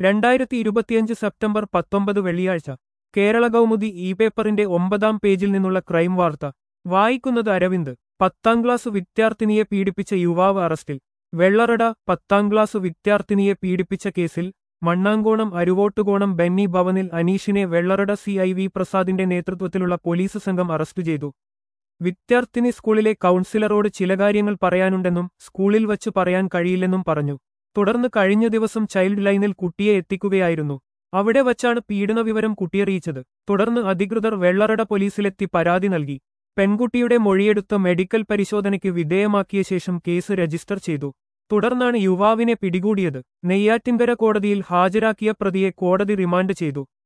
രണ്ടായിരത്തി ഇരുപത്തിയഞ്ച് സെപ്റ്റംബർ പത്തൊമ്പത് വെള്ളിയാഴ്ച കേരള കൗമുദി ഇ പേപ്പറിന്റെ ഒമ്പതാം പേജിൽ നിന്നുള്ള ക്രൈം വാർത്ത വായിക്കുന്നത് അരവിന്ദ് പത്താം ക്ലാസ് വിദ്യാർത്ഥിനിയെ പീഡിപ്പിച്ച യുവാവ് അറസ്റ്റിൽ വെള്ളറട പത്താം ക്ലാസ് വിദ്യാർത്ഥിനിയെ പീഡിപ്പിച്ച കേസിൽ മണ്ണാങ്കോണം അരുവോട്ടുകോണം ബെന്നി ഭവനിൽ അനീഷിനെ വെള്ളറട സി ഐ വി പ്രസാദിന്റെ നേതൃത്വത്തിലുള്ള പോലീസ് സംഘം അറസ്റ്റ് ചെയ്തു വിദ്യാർത്ഥിനി സ്കൂളിലെ കൗൺസിലറോട് ചില കാര്യങ്ങൾ പറയാനുണ്ടെന്നും സ്കൂളിൽ വച്ച് പറയാൻ കഴിയില്ലെന്നും പറഞ്ഞു തുടർന്ന് കഴിഞ്ഞ ദിവസം ചൈൽഡ് ലൈനിൽ കുട്ടിയെ എത്തിക്കുകയായിരുന്നു അവിടെ വച്ചാണ് പീഡന വിവരം കുട്ടിയറിയിച്ചത് തുടർന്ന് അധികൃതർ വെള്ളറട പോലീസിലെത്തി പരാതി നൽകി പെൺകുട്ടിയുടെ മൊഴിയെടുത്ത് മെഡിക്കൽ പരിശോധനയ്ക്ക് വിധേയമാക്കിയ ശേഷം കേസ് രജിസ്റ്റർ ചെയ്തു തുടർന്നാണ് യുവാവിനെ പിടികൂടിയത് നെയ്യാറ്റിൻകര കോടതിയിൽ ഹാജരാക്കിയ പ്രതിയെ കോടതി റിമാൻഡ് ചെയ്തു